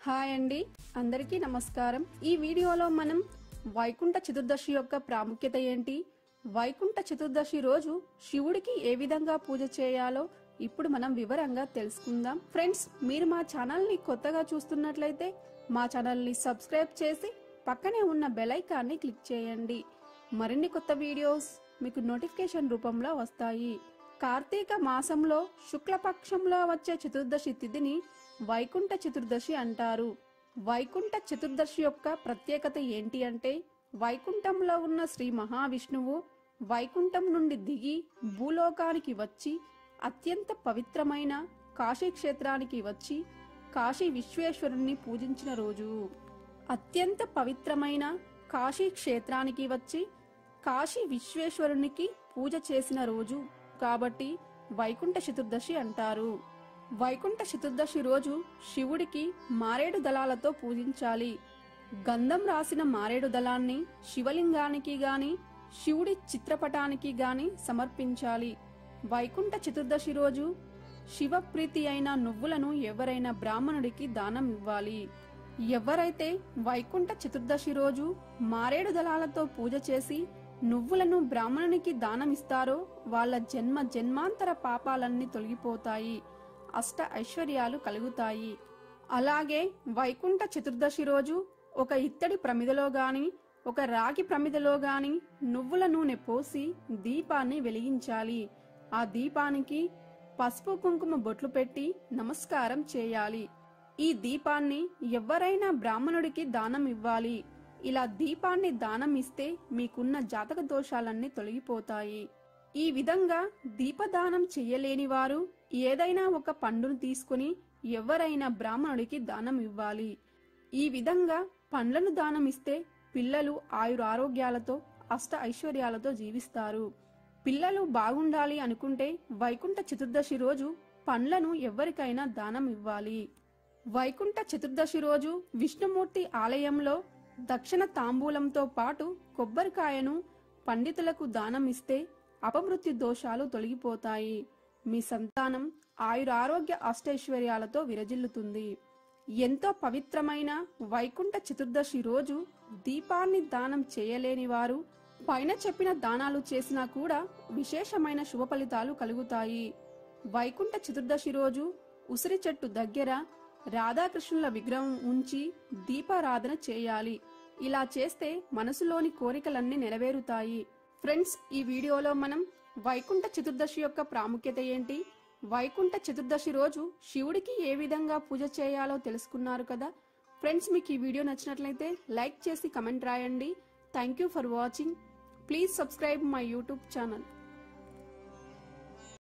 hi అండి అందరికీ నమస్కారం ఈ వీడియోలో మనం వైకుంఠ చతుర్దశి యొక్క ప్రాముఖ్యత ఏంటి వైకుంఠ చతుర్దశి రోజు శివుడికి ఏ విధంగా పూజ చేయాలో ఇప్పుడు మనం వివరంగా తెలుసుకుందాం ఫ్రెండ్స్ మీరు మా ఛానల్ ని కొత్తగా చూస్తున్నట్లయితే మా ఛానల్ ని సబ్స్క్రైబ్ చేసి పక్కనే ఉన్న బెల్ ఐకాన్ని క్లిక్ చేయండి మరిన్ని కొత్త వీడియోస్ మీకు నోటిఫికేషన్ రూపంలో వస్తాయి కార్తీక మాసంలో శుక్లపక్షంలో వచ్చే చతుర్దశి తిథిని వైకుంఠ చతుర్దశి అంటారు వైకుంఠ చతుర్దశి యొక్క ప్రత్యేకత ఏంటి అంటే వైకుంఠంలో ఉన్న శ్రీ మహావిష్ణువు వైకుంఠం నుండి దిగి భూలోకానికి వచ్చి అత్యంత పవిత్రమైన కాశీ క్షేత్రానికి వచ్చి కాశీ విశ్వేశ్వరుణ్ణి పూజించిన రోజు అత్యంత పవిత్రమైన కాశీ క్షేత్రానికి వచ్చి కాశీ విశ్వేశ్వరునికి పూజ చేసిన రోజు కాబట్టి వైకుంఠ చతుర్దశి అంటారు వైకుంఠ చతుర్దశి రోజు శివుడికి మారేడు దళాలతో పూజించాలి గంధం రాసిన మారేడు దళాన్ని శివలింగానికి గాని శివుడి చిత్రపటానికి గాని సమర్పించాలి వైకుంఠ చతుర్దశి రోజు శివప్రీతి అయిన నువ్వులను ఎవరైనా బ్రాహ్మణుడికి దానం ఇవ్వాలి ఎవరైతే వైకుంఠ చతుర్దశి రోజు మారేడు దళాలతో పూజ చేసి నువ్వులను బ్రాహ్మణునికి దానమిస్తారో వాళ్ళ జన్మ జన్మాంతర పాపాలన్నీ తొలగిపోతాయి అష్ట ఐశ్వర్యాలు కలుగుతాయి అలాగే వైకుంఠ చతుర్దశి రోజు ఒక ఇత్తడి ప్రమిదలో గాని ఒక రాగి ప్రమిదలో గాని నువ్వుల నూనె పోసి దీపాన్ని వెలిగించాలి ఆ దీపానికి పసుపు కుంకుమ బొట్లు పెట్టి నమస్కారం చేయాలి ఈ దీపాన్ని ఎవరైనా బ్రాహ్మణుడికి దానం ఇవ్వాలి ఇలా దీపాన్ని దానం ఇస్తే మీకున్న జాతక దోషాలన్నీ తొలగిపోతాయి ఈ విధంగా దీపదానం చెయ్యలేని వారు ఏదైనా ఒక పండును తీసుకుని ఎవరైనా బ్రాహ్మణుడికి దానం ఇవ్వాలి ఈ విధంగా పండ్లను దానం ఇస్తే పిల్లలు ఆయుర ఆరోగ్యాలతో అష్ట ఐశ్వర్యాలతో జీవిస్తారు పిల్లలు బాగుండాలి అనుకుంటే వైకుంఠ చతుర్దశి రోజు పండ్లను ఎవరికైనా దానం ఇవ్వాలి వైకుంఠ చతుర్దశి రోజు విష్ణుమూర్తి ఆలయంలో దక్షిణ తాంబూలంతో పాటు కొబ్బరికాయను పండితులకు దానం ఇస్తే అపమృత్యు దోషాలు తొలగిపోతాయి మీ సంతానం ఆయురారోగ్య అష్టైశ్వర్యాలతో విరజిల్లుతుంది ఎంతో పవిత్రమైన వైకుంఠ చతుర్దశి రోజు దీపాన్ని దానం చేయలేని వారు పైన చెప్పిన దానాలు చేసినా కూడా విశేషమైన శుభ ఫలితాలు కలుగుతాయి వైకుంఠ చతుర్దశి రోజు ఉసిరి చెట్టు దగ్గర రాధాకృష్ణుల విగ్రహం ఉంచి దీపారాధన చేయాలి ఇలా చేస్తే మనసులోని కోరికలన్నీ నెరవేరుతాయి ఫ్రెండ్స్ ఈ వీడియోలో మనం వైకుంఠ చతుర్దశి యొక్క ప్రాముఖ్యత ఏంటి వైకుంఠ చతుర్దశి రోజు శివుడికి ఏ విధంగా పూజ చేయాలో తెలుసుకున్నారు కదా ఫ్రెండ్స్ మీకు ఈ వీడియో నచ్చినట్లయితే లైక్ చేసి కమెంట్ రాయండి thank you for watching please subscribe my YouTube channel